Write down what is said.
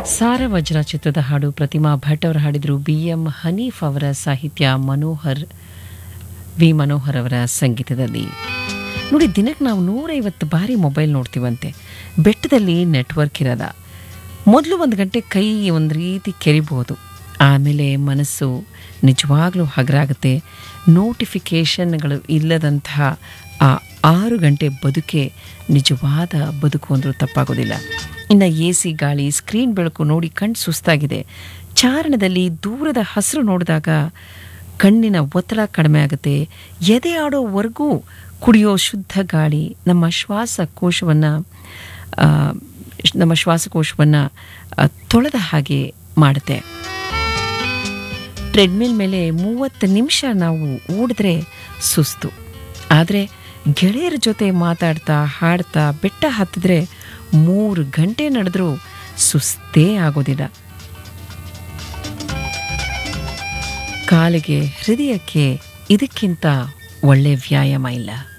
ಸಾರ ವಜ್ರ ಚಿತ್ರದ ಹಾಡು ಪ್ರತಿಮಾ ಭಟ್ ಅವರು ಹಾಡಿದ್ರು ಬಿ ಎಂ ಹನೀಫ್ ಅವರ ಸಾಹಿತ್ಯ ಮನೋಹರ್ ವಿ ಮನೋಹರ್ ಅವರ ಸಂಗೀತದಲ್ಲಿ ನೋಡಿ ದಿನಕ್ಕೆ ನಾವು ನೂರೈವತ್ತು ಬಾರಿ ಮೊಬೈಲ್ ನೋಡ್ತೀವಂತೆ ಬೆಟ್ಟದಲ್ಲಿ ನೆಟ್ವರ್ಕ್ ಇರಲ್ಲ ಮೊದಲು ಒಂದು ಗಂಟೆ ಕೈ ಒಂದು ರೀತಿ ಕೆರಿಬೋದು ಆಮೇಲೆ ಮನಸ್ಸು ನಿಜವಾಗ್ಲೂ ಹಗರಾಗುತ್ತೆ ನೋಟಿಫಿಕೇಷನ್ಗಳು ಇಲ್ಲದಂತಹ ಆ ಆರು ಗಂಟೆ ಬದುಕೆ ನಿಜವಾದ ಬದುಕು ಅಂದರೂ ತಪ್ಪಾಗೋದಿಲ್ಲ ಇನ್ನು ಎ ಸಿ ಗಾಳಿ ಸ್ಕ್ರೀನ್ ಬೆಳಕು ನೋಡಿ ಕಣ್ಣು ಸುಸ್ತಾಗಿದೆ ಚಾರಣದಲ್ಲಿ ದೂರದ ಹಸಿರು ನೋಡಿದಾಗ ಕಣ್ಣಿನ ಒತ್ತಡ ಕಡಿಮೆ ಆಗುತ್ತೆ ಎದೆ ಆಡೋವರೆಗೂ ಕುಡಿಯೋ ಶುದ್ಧ ಗಾಳಿ ನಮ್ಮ ಶ್ವಾಸಕೋಶವನ್ನು ನಮ್ಮ ಶ್ವಾಸಕೋಶವನ್ನು ತೊಳೆದ ಹಾಗೆ ಮಾಡುತ್ತೆ ಟ್ರೆಡ್ಮಿಲ್ ಮೇಲೆ ಮೂವತ್ತು ನಿಮಿಷ ನಾವು ಓಡಿದ್ರೆ ಸುಸ್ತು ಆದರೆ ಗೆಳೆಯರ ಜೊತೆ ಮಾತಾಡ್ತಾ ಹಾಡ್ತಾ ಬೆಟ್ಟ ಹತ್ತಿದ್ರೆ ಮೂರು ಗಂಟೆ ನಡೆದ್ರೂ ಸುಸ್ತೇ ಆಗೋದಿಲ್ಲ ಕಾಲಿಗೆ ಹೃದಯಕ್ಕೆ ಇದಕ್ಕಿಂತ ಒಳ್ಳೆ ವ್ಯಾಯಾಮ ಇಲ್ಲ